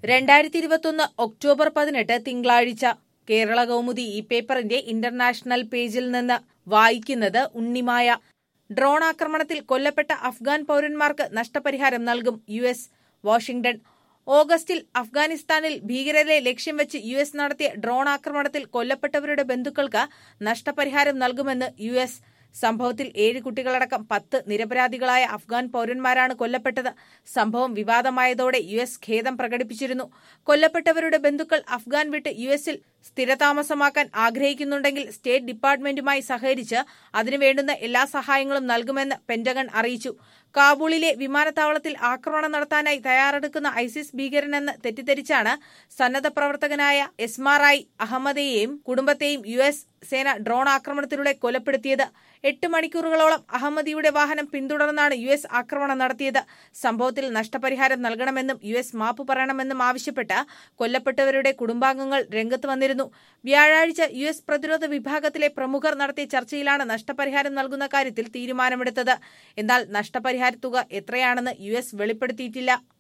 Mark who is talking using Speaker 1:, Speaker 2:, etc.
Speaker 1: രണ്ടായിരത്തി ഇരുപത്തൊന്ന് ഒക്ടോബർ പതിനെട്ട് തിങ്കളാഴ്ച കേരള കൗമുദി ഈ പേപ്പറിന്റെ ഇന്റർനാഷണൽ പേജിൽ നിന്ന് വായിക്കുന്നത് ഉണ്ണിമായ ഡ്രോൺ ആക്രമണത്തിൽ കൊല്ലപ്പെട്ട അഫ്ഗാൻ പൌരന്മാർക്ക് നഷ്ടപരിഹാരം നൽകും യു എസ് വാഷിംഗ്ടൺ ഓഗസ്റ്റിൽ അഫ്ഗാനിസ്ഥാനിൽ ഭീകരരെ ലക്ഷ്യം വെച്ച് യു എസ് നടത്തിയ ഡ്രോൺ ആക്രമണത്തിൽ കൊല്ലപ്പെട്ടവരുടെ ബന്ധുക്കൾക്ക് നഷ്ടപരിഹാരം നൽകുമെന്ന് യു എസ് സംഭവത്തിൽ ഏഴ് കുട്ടികളടക്കം പത്ത് നിരപരാധികളായ അഫ്ഗാൻ പൌരന്മാരാണ് കൊല്ലപ്പെട്ടത് സംഭവം വിവാദമായതോടെ യു എസ് ഖേദം പ്രകടിപ്പിച്ചിരുന്നു കൊല്ലപ്പെട്ടവരുടെ ബന്ധുക്കൾ അഫ്ഗാൻ വിട്ട് യു എസിൽ സ്ഥിരതാമസമാക്കാൻ ആഗ്രഹിക്കുന്നുണ്ടെങ്കിൽ സ്റ്റേറ്റ് ഡിപ്പാർട്ട്മെന്റുമായി സഹകരിച്ച് അതിനുവേണ്ടുന്ന എല്ലാ സഹായങ്ങളും നൽകുമെന്ന് പെന്റഗൺ അറിയിച്ചു കാബൂളിലെ വിമാനത്താവളത്തിൽ ആക്രമണം നടത്താനായി തയ്യാറെടുക്കുന്ന ഐസിസ് ഭീകരനെന്ന് തെറ്റിദ്ധരിച്ചാണ് സന്നദ്ധ പ്രവർത്തകനായ എസ്മാറായി അഹമ്മദയെയും കുടുംബത്തെയും യു എസ് സേന ഡ്രോൺ ആക്രമണത്തിലൂടെ കൊലപ്പെടുത്തിയത് എട്ട് മണിക്കൂറുകളോളം അഹമ്മദിയുടെ വാഹനം പിന്തുടർന്നാണ് യു എസ് ആക്രമണം നടത്തിയത് സംഭവത്തിൽ നഷ്ടപരിഹാരം നൽകണമെന്നും യു എസ് മാപ്പ് പറയണമെന്നും ആവശ്യപ്പെട്ട് കൊല്ലപ്പെട്ടവരുടെ കുടുംബാംഗങ്ങൾ രംഗത്ത് വന്നിരുന്നു വ്യാഴാഴ്ച യു എസ് പ്രതിരോധ വിഭാഗത്തിലെ പ്രമുഖർ നടത്തിയ ചർച്ചയിലാണ് നഷ്ടപരിഹാരം നൽകുന്ന കാര്യത്തിൽ തീരുമാനമെടുത്തത് എന്നാൽ നഷ്ടപരിഹാര തുക എത്രയാണെന്ന് യു എസ് വെളിപ്പെടുത്തിയിട്ടില്ല